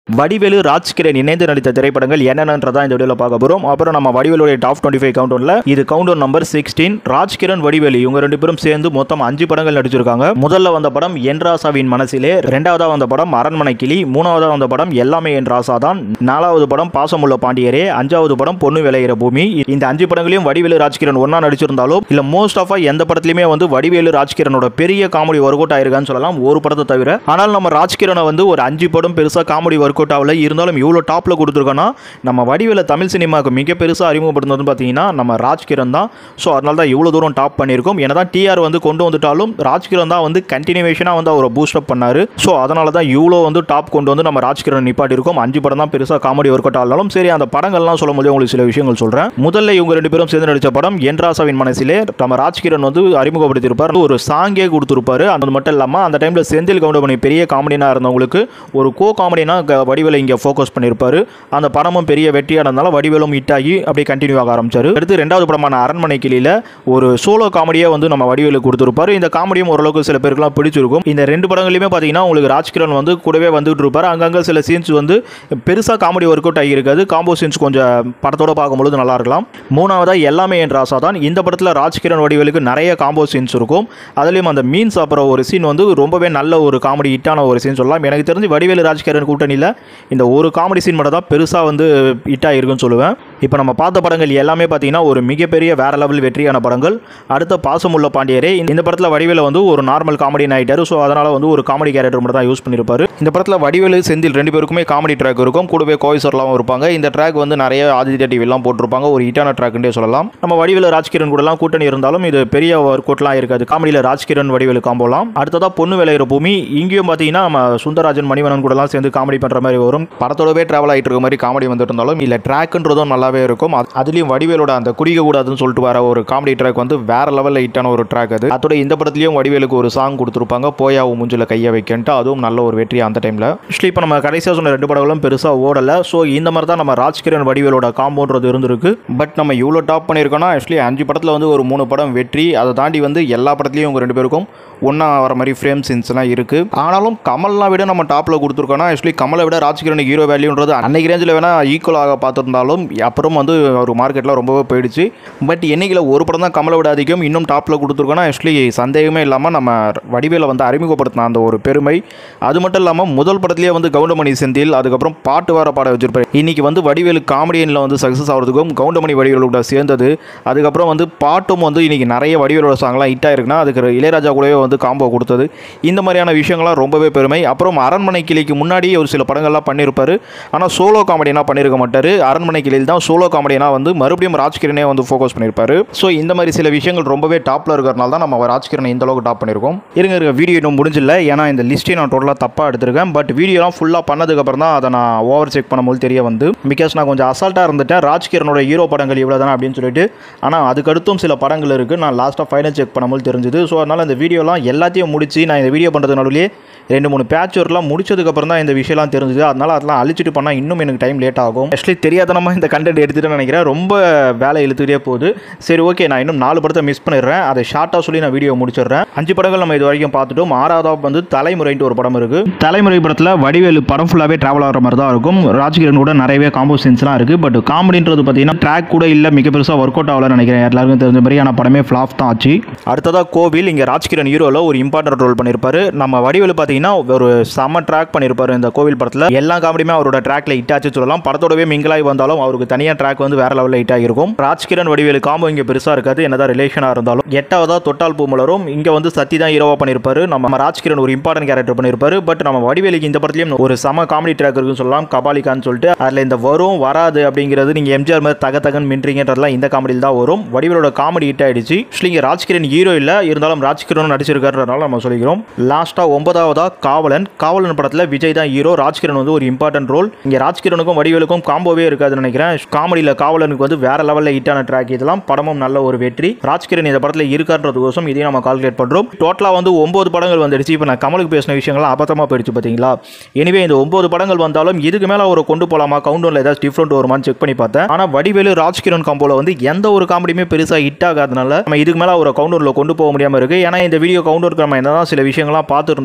வடிவேலு ராஜ்கிரண் இணைந்து நடித்த திரைப்படங்கள் என்னென்னன்றதா இந்த வீடியோவில் பார்க்க போகிறோம் அப்புறம் நம்ம வடிவேலுடைய டாப் டுவெண்ட்டி ஃபைவ் கவுண்டோனில் இது counter number sixteen Rajkiran Vadivelu இவங்க ரெண்டு பேரும் சேர்ந்து மொத்தம் அஞ்சு படங்கள் நடிச்சிருக்காங்க முதல்ல வந்த படம் என் ராசாவின் மனசிலே ரெண்டாவதா வந்த படம் அரண்மனை கிளி மூணாவதா வந்த படம் எல்லாமே என் ராசா தான் நாலாவது படம் பாசமுள்ள பாண்டியரே அஞ்சாவது படம் பொண்ணு விளையிற பூமி இந்த அஞ்சு படங்களையும் வடிவேலு ராஜ்கிரண் ஒன்னா நடிச்சிருந்தாலும் இல்ல மோஸ்ட் ஆஃப் எந்த படத்துலையுமே வந்து வடிவேலு ராஜ்கிரனோட பெரிய காமெடி ஒர்க் அவுட் ஆயிருக்கான்னு சொல்லலாம் ஒரு படத்தை தவிர ஆனால் நம்ம ராஜ்கிரனை வந்து ஒரு அஞ்சு படம் பெருசா காமெடி ஒர்க் அவுட் ஆகல இருந்தாலும் இவ்வளோ டாப்ல கொடுத்துருக்கோன்னா நம்ம வடிவேல தமிழ் சினிமாவுக்கு மிக பெருசா அறிமுகப்படுத்துனது பார்த்தீங்கன்னா நம்ம ராஜ்கிரண் தான் ஸோ அதனால தான் இவ்வளோ தூரம் டாப் பண்ணியிருக்கோம் என்னதான் டிஆர் வந்து கொண்டு வந்துட்டாலும் ராஜ்கிரண் தான் வந்து கண்டினியூவேஷனாக வந்து அவரை பூஸ்ட் அப் பண்ணாரு ஸோ அதனால தான் இவ்வளோ வந்து டாப் கொண்டு வந்து நம்ம ராஜ்கிரண் நிப்பாட்டி இருக்கோம் அஞ்சு படம் தான் பெருசாக காமெடி ஒர்க் அவுட் ஆகலாம் சரி அந்த படங்கள்லாம் சொல்லும் போது உங்களுக்கு சில விஷயங்கள் சொல்கிறேன் முதல்ல இவங்க ரெண்டு பேரும் சேர்ந்து நடித்த படம் என்ராசாவின் மனசிலே நம்ம ராஜ்கிரண் வந்து அறிமுகப்படுத்தியிருப்பார் ஒரு சாங்கே கொடுத்துருப்பாரு அது மட்டும் இல்லாமல் அந்த டைமில் செந்தில் கவுண்டமணி பெரிய காமெடினா இருந்தவங்களுக்கு ஒரு கோ காமெடினா வடிவேலை இங்கே ஃபோக்கஸ் பண்ணியிருப்பாரு அந்த படமும் பெரிய வெற்றியானதுனால வடிவேலும் ஹிட் ஆகி அப்படியே கண்டினியூ ஆக ஆரம்பிச்சாரு அடுத்து ரெண்டாவது படமான அரண்மனை கிளியில் ஒரு சோலோ காமெடியை வந்து நம்ம வடிவேலு கொடுத்துருப்பாரு இந்த காமெடியும் ஓரளவுக்கு சில பேருக்குலாம் பிடிச்சிருக்கும் இந்த ரெண்டு படங்களையுமே பார்த்தீங்கன்னா உங்களுக்கு ராஜ்கிரண் வந்து கூடவே வந்துட்டு இருப்பாரு அங்கங்கே சில சீன்ஸ் வந்து பெருசாக காமெடி ஒர்க் அவுட் ஆகியிருக்காது காம்போ சீன்ஸ் கொஞ்சம் படத்தோட பார்க்கும்பொழுது நல்லா இருக்கலாம் மூணாவதாக எல்லாமே என் ராசா தான் இந்த படத்தில் ராஜ்கிரண் வடிவேலுக்கு நிறைய காம்போ சீன்ஸ் இருக்கும் அதுலேயும் அந்த மீன் சாப்பிட்ற ஒரு சீன் வந்து ரொம்பவே நல்ல ஒரு காமெடி ஹிட்டான ஒரு சீன் சொல்லலாம் எனக்கு தெரிஞ்சு வடிவேலு ராஜ்கிரண் கூட்டணியில் இந்த ஒரு காமெடி சீன் மட்டும் தான் பெருசாக வந்து ஹிட் ஆகிருக்குன்னு சொல்லுவேன் இப்போ நம்ம பார்த்த படங்கள் எல்லாமே பார்த்தீங்கன்னா ஒரு மிகப்பெரிய வேற லெவல் வெற்றியான படங்கள் அடுத்த பாசமுள்ள பாண்டியரே இந்த படத்தில் வடிவேல வந்து ஒரு நார்மல் காமெடி ஆகிட்டாரு ஸோ அதனால் வந்து ஒரு காமெடி கேரக்டர் மட்டும் தான் யூஸ் பண்ணியிருப்பாரு இந்த படத்தில் வடிவேலு செந்தில் ரெண்டு பேருக்குமே காமெடி ட்ராக் இருக்கும் கூடவே கோய்சர்லாம் இருப்பாங்க இந்த ட்ராக் வந்து நிறைய ஆதித்யா டிவிலாம் போட்டிருப்பாங்க ஒரு ஹிட்டான ட்ராக்ன்றே சொல்லலாம் நம்ம வடிவேலு ராஜ்கிரண் கூடலாம் கூட்டணி இருந்தாலும் இது பெரிய ஒர்க் அவுட்லாம் இருக்காது காமெடியில் ராஜ்கிரண் வடிவேலு காம்போலாம் அடுத்ததாக பொண்ணு விளையிற பூமி இங்கேயும் பார்த்தீங்கன்னா நம்ம சுந்தரராஜன் மணிவனன் கூடலாம் சேர்ந்து காமெடி பண்ணுற மாதிரி வரும் படத்தோடவே ட்ராவல் ஆகிட்டு இருக்க மாதிரி காமெடி வந்துட்டு இருந்தாலும் இல்லை ட்ராக்ன்றதும் நல்லாவே இருக்கும் அது- அதுலயும் வடிவேலோட அந்த குடிக்க கூடாதுன்னு சொல்லிட்டு வர ஒரு காமெடி ட்ராக் வந்து வேற லெவலில் ஹிட்டான ஒரு ட்ராக் அது அதோட இந்த படத்துலயும் வடிவேலுக்கு ஒரு சாங் கொடுத்துருப்பாங்க போயா உன் மூஞ்சில கையை வைக்கன்ட்டு அதுவும் நல்ல ஒரு வெற்றி அந்த டைமில் ஆக்சுவலி இப்போ நம்ம கடைசியாக சொன்ன ரெண்டு படங்களும் பெருசாக ஓடலை ஸோ இந்த மாதிரி தான் நம்ம ராஜ்கிரண் வடிவேலோட காம்போன்றது இருந்திருக்கு பட் நம்ம இவ்வளோ டாப் பண்ணியிருக்கோம்னா ஆக்சுவலி அஞ்சு படத்தில் வந்து ஒரு மூணு படம் வெற்றி அதை தாண்டி வந்து எல்லா படத்துலையும் இவங்க ரெண்டு பேருக்கும் ஒன்றா வர மாதிரி ஃப்ரேம் சீன்ஸ்லாம் இருக்குது ஆனாலும் கமல்லாம் விட நம்ம டாப்பில் கொடுத்துருக்கோம்னா ஆக்சுவலி கமலை விட ராஜ்கிரண் ஹீரோ வேல்யூன்றது அன்னைக்கு ரேஞ்சில் வேணால் ஈக்குவலாக பார்த்துருந்தாலும் அப்புறம் வந்து ஒரு மார்க்கெட்டில் ரொம்பவே போயிடுச்சு பட் என்னைக்கில் ஒரு படம் தான் கமலை விட அதிகம் இன்னும் டாப்பில் கொடுத்துருக்கோன்னா ஆக்சுவலி சந்தேகமே இல்லாமல் நம்ம வடிவேல வந்து அறிமுகப்படுத்தின அந்த ஒரு பெருமை அது மட்டும் இல்லாமல் முதல் படத்துலேயே வந்து கவுண்டமணி செந்தில் அதுக்கப்புறம் பாட்டு வர பாட வச்சிருப்பாரு இன்னைக்கு வந்து வடிவேலு காமெடியனில் வந்து சக்ஸஸ் ஆகிறதுக்கும் கவுண்டமணி வடிவேலோட சேர்ந்தது அதுக்கப்புறம் வந்து பாட்டும் வந்து இன்னைக்கு நிறைய வடிவேலோட சாங்லாம் ஹிட் ஆயிருக்குன்னா அதுக்கு இளையராஜா கூடவே வந்து காம்போ கொடுத்தது இந்த மாதிரியான விஷயங்கள்லாம் ரொம்பவே பெருமை அப்புறம் அரண்மனை கிளிக்கு முன்னாடி ஒரு சில படங்கள்லாம் பண்ணியிருப்பாரு ஆனால் சோலோ காமெடினா பண்ணியிருக்க மாட்டார் அரண்மனை கிளியில் தான் சோலோ காமெடினா வந்து மறுபடியும் ராஜ்கிரனே வந்து ஃபோக்கஸ் பண்ணியிருப்பாரு ஸோ இந்த மாதிரி சில விஷயங்கள் ரொம்பவே டாப்பில் இருக்கிறனால தான் நம்ம ராஜ்கிரனை இந்த அளவுக்கு டாப் பண்ணியிருக்கோம் இருங்க இருக்க வீடியோ இன்னும் முடிஞ்சில்ல ஏன்னா இந்த லிஸ்ட்டை நான் டோட்டலாக தப்பாக எடுத்திருக்கேன் பட் வீடியோலாம் ஃபுல்லாக பண்ணதுக்கப்புறம் தான் அதை நான் ஓவர் செக் பண்ணும்போது தெரிய வந்து பிகாஸ் நான் கொஞ்சம் அசால்ட்டாக இருந்துட்டேன் ராஜ்கிரனோட ஹீரோ படங்கள் இவ்வளோ தானே அப்படின்னு சொல்லிட்டு ஆனால் அதுக்கடுத்தும் சில படங்கள் இருக்குது நான் லாஸ்ட்டாக ஃபைனல் செக் பண்ணும்போது தெரிஞ்சுது ஸோ அதனால் இந்த வீடியோலாம் எல்லாத்தையும் முடிச்சு நான் இந்த வீடியோ பண்ணுறது நடுவிலே ரெண்டு மூணு பேட்ச் ஒர்க்லாம் முடிச்சதுக்கப்புறம் தான் இந்த விஷயம்லாம் தெரிஞ்சுது அதனால் அதெல்லாம் அழிச்சிட்டு பண்ணால் இன்னும் எனக்கு டைம் லேட் ஆகும் ஆக்சுவலி தெரியாதனமாக இந்த கண்டென்ட் எடுத்துகிட்டு நினைக்கிறேன் ரொம்ப வேலை இழுத்துக்கிட்டே போகுது சரி ஓகே நான் இன்னும் நாலு படத்தை மிஸ் பண்ணிடுறேன் அதை ஷார்ட்டாக சொல்லி நான் வீடியோ முடிச்சிடுறேன் அஞ்சு படங்கள் நம்ம இது வரைக்கும் பார்த்துட்டோம் ஆறாவதாக வந்து தலைமுறைன்ட்டு ஒரு படம் இருக்குது தலைமுறை படத்தில் வடிவேலு படம் ஃபுல்லாகவே ட்ராவல் ஆகிற மாதிரி தான் இருக்கும் ராஜ்கிரண் கூட நிறையவே காம்போ சீன்ஸ்லாம் இருக்குது பட் காமெடின்றது பார்த்தீங்கன்னா ட்ராக் கூட இல்லை மிக பெருசாக ஒர்க் அவுட் ஆகலன்னு நினைக்கிறேன் எல்லாருக்கும் தெரிஞ்ச மாதிரி ஆனால் படமே ஃப்ளாப் தான் ஆச்சு அடுத்ததாக கோவில் இங்கே ராஜ்கிரண் ஹீரோவில் ஒரு இம்பார்ட்டன்ட் ரோல் பண்ணியிருப்பாரு நம்ம வடிவேலு பார்த்தீங்கன்னா ஒரு செம்ம ட்ராக் பண்ணியிருப்பாரு இந்த கோவில் படத்தில் எல்லா காமெடியுமே அவரோட ட்ராக்ல ஹிட் ஆச்சு சொல்லலாம் படத்தோடவே மிங்கிலாகி வந்தாலும் அவருக்கு தனியாக ட்ராக் வந்து வேற லெவலில் ஹிட் ஆகிருக்கும் ராஜ்கிரண் வடிவேலு காம்போ இங்கே பெருசாக இருக்காது என்னதான் ரிலேஷனாக இருந்தாலும் எட்டாவதா தொட்டால் பூமலரும் இங்கே வந்து சத்தி தான் ஹீரோவாக பண்ணியிருப்பாரு நம்ம ராஜ்கிரண் ஒரு இம்பார்ட்டன்ட் கேரக்டர் பண்ணியிருப்பாரு பட் நம்ம வடிவேலுக்கு இந்த படத்துலையும் ஒரு சம காமெடி ட்ராக் இருக்குன்னு சொல்லலாம் கபாலிகான்னு சொல்லிட்டு அதில் இந்த வரும் வராது அப்படிங்கிறது நீங்கள் எம்ஜிஆர் மாதிரி தக தகன் மின்றீங்கன்றதுலாம் இந்த காமெடியில் தான் வரும் வடிவேலோட காமெடி ஹிட் ஆயிடுச்சு ஆக்சுவலி இங்கே ராஜ்கிரண் ஹீரோ இல்லை இருந்தாலும் ராஜ்கிரண் நடிச்சிருக்காருனால நம்ம சொல்லிக்கிறோம் லாஸ்ட்டாக ஒன்பதாவதா காவலன் காவலன் படத்தில் விஜய் தான் ஹீரோ ராஜ்கிரண் வந்து ஒரு இம்பார்ட்டன்ட் ரோல் இங்கே ராஜ்கிரனுக்கும் வடிவேலுக்கும் காம்போவே இருக்காதுன்னு நினைக்கிறேன் காமெடியில் காவலனுக்கு வந்து வேற லெவலில் ஹிட்டான ட்ராக் இதெல்லாம் படமும் நல்ல ஒரு வெற்றி ராஜ்கிரண் இந்த படத்தில் இருக்கான்றதுக்கோசம் இதையும் நம்ம கால்குலேட் பண்ணுறோம் டோட்டலாக வந்து ஒன்பது படங்கள் வந்துடுச்சு இப்போ நான் கமலுக்கு பேசின விஷயங்கள்லாம் அபத்தமாக போயிடுச்சு பார்த்தீங்களா எனிவே இந்த ஒன்பது படங்கள் வந்தாலும் இதுக்கு மேலே ஒரு கொண்டு போகலாமா கவுண்டரில் ஏதாச்சும் டிஃப்ரெண்ட் வருமான்னு செக் பண்ணி பார்த்தேன் ஆனால் வடிவேலு ராஜ்கிரண் காம்போல வந்து எந்த ஒரு காமெடியுமே பெருசாக ஹிட் ஆகாதனால நம்ம இதுக்கு மேலே ஒரு கவுண்டரில் கொண்டு போக முடியாமல் இருக்குது ஏன்னா இந்த வீடியோ கவுண்டருக்கு நம்ம என்னதான் சில விஷயங்கள்லாம் பார்த்துட்டு இருந்தாலும் மெயினாக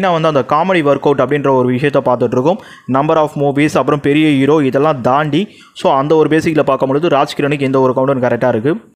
மெயினாக வந்து அந்த காமெடி ஒர்க் அவுட் அப்படின்ற ஒரு விஷயத்த பார்த்துட்டு இருக்கோம் நம்பர் ஆஃப் மூவிஸ் அப்புறம் பெரிய ஹீரோ இதெல்லாம் தாண்டி ஸோ அந்த ஒரு பேசிக்கில் பார்க்கும்பொழுது ராஜ்கிரனுக்கு இந்த ஒரு கவுண்டன் கரெக்டாக இருக்குது